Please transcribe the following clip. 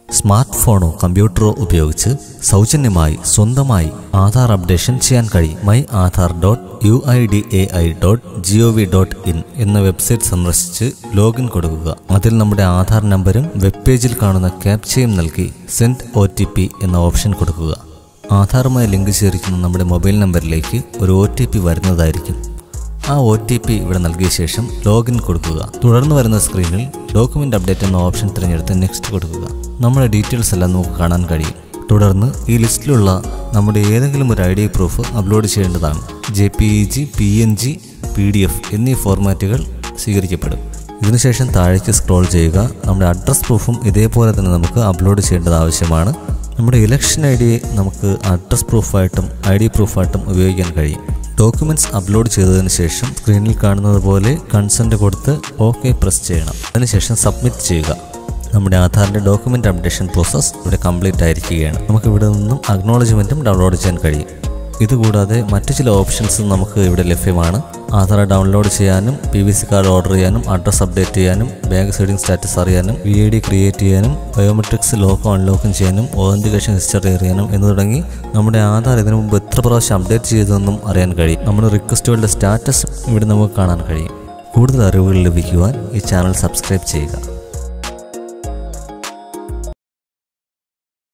smart ഫോണോ കമ്പ്യൂട്ടറോ ഉപയോഗിച്ച് സൗജന്യമായി സ്വന്തമായി ആധാർ അപ്ഡേഷൻ ചെയ്യാൻ കഴിയും my Aadhaar dot U I D A I dot G O V dot in എന്ന വെബ്സൈറ്റ് സന്ദർശിച്ച് ലോഗിൻ കൊടുക്കുക അതിൽ നമ്മുടെ ആധാർ നമ്പരും വെബ് പേജിൽ കാണുന്ന ക്യാപ്ചയും നൽകി സെൻഡ് ഒ ടി പി എന്ന ഓപ്ഷൻ കൊടുക്കുക ആധാറുമായി ലിങ്ക് ചേർക്കുന്ന നമ്മുടെ മൊബൈൽ നമ്പറിലേക്ക് ഒരു ഒ ടി പി വരുന്നതായിരിക്കും ആ ഒ ടി പി ഇവിടെ നൽകിയ ശേഷം ലോഗിൻ കൊടുക്കുക തുടർന്ന് വരുന്ന സ്ക്രീനിൽ ഡോക്യുമെൻ്റ് അപ്ഡേറ്റ് എന്ന ഓപ്ഷൻ തിരഞ്ഞെടുത്ത് നെക്സ്റ്റ് കൊടുക്കുക നമ്മുടെ ഡീറ്റെയിൽസ് എല്ലാം നമുക്ക് കാണാൻ കഴിയും തുടർന്ന് ഈ ലിസ്റ്റിലുള്ള നമ്മുടെ ഏതെങ്കിലും ഒരു ഐ ഡി പ്രൂഫ് അപ്ലോഡ് ചെയ്യേണ്ടതാണ് J P E G P N G P D F എന്നീ ഫോർമാറ്റുകൾ സ്വീകരിക്കപ്പെടും ഇതിനുശേഷം താഴേക്ക് സ്ക്രോൾ ചെയ്യുക നമ്മുടെ അഡ്രസ് പ്രൂഫും ഇതേപോലെ തന്നെ നമുക്ക് അപ്ലോഡ് ചെയ്യേണ്ടത് ആവശ്യമാണ് നമ്മുടെ ഇലക്ഷൻ ഐ ഡിയെ നമുക്ക് അഡ്രസ് പ്രൂഫായിട്ടും ഐ ഡി പ്രൂഫായിട്ടും ഉപയോഗിക്കാൻ കഴിയും ഡോക്യുമെൻറ്റ്സ് അപ്ലോഡ് ചെയ്തതിന് ശേഷം സ്ക്രീനിൽ കാണുന്നത് പോലെ കൺസെൻറ്റ് കൊടുത്ത് ഓക്കെ പ്രസ് ചെയ്യണം അതിനുശേഷം സബ്മിറ്റ് ചെയ്യുക നമ്മുടെ ആധാറിൻ്റെ ഡോക്യുമെൻ്റ് അപ്ഡേഷൻ പ്രോസസ്സ് ഇവിടെ കംപ്ലീറ്റ് ആയിരിക്കുകയാണ് നമുക്ക് ഇവിടെ നിന്നും അക്നോളജ്മെൻറ്റും ഡൗൺലോഡ് ചെയ്യാൻ കഴിയും ഇതുകൂടാതെ മറ്റു ചില ഓപ്ഷൻസ് നമുക്ക് ഇവിടെ ലഭ്യമാണ് ആധാർ ഡൗൺലോഡ് ചെയ്യാനും P V C card order ചെയ്യാനും അഡ്രസ് അപ്ഡേറ്റ് ചെയ്യാനും ബാങ്ക് സൈഡിംഗ് സ്റ്റാറ്റസ് അറിയാനും വി ഐ ഡി ക്രിയേറ്റ് ചെയ്യാനും ബയോമെട്രിക്സ് ലോക്കും അൺലോക്കും ചെയ്യാനും ഓതൻറ്റിക്കേഷൻ ഹിസ്റ്ററി അറിയാനും എന്ന് തുടങ്ങി നമ്മുടെ ആധാർ ഇതിനു മുമ്പ് എത്ര പ്രാവശ്യം അപ്ഡേറ്റ് ചെയ്തതെന്നും അറിയാൻ കഴിയും നമ്മുടെ റിക്വസ്റ്റുകളുടെ സ്റ്റാറ്റസ് ഇവിടെ നമുക്ക് കാണാൻ കഴിയും കൂടുതൽ അറിവുകൾ ലഭിക്കുവാൻ ഈ ചാനൽ സബ്സ്ക്രൈബ് ചെയ്യുക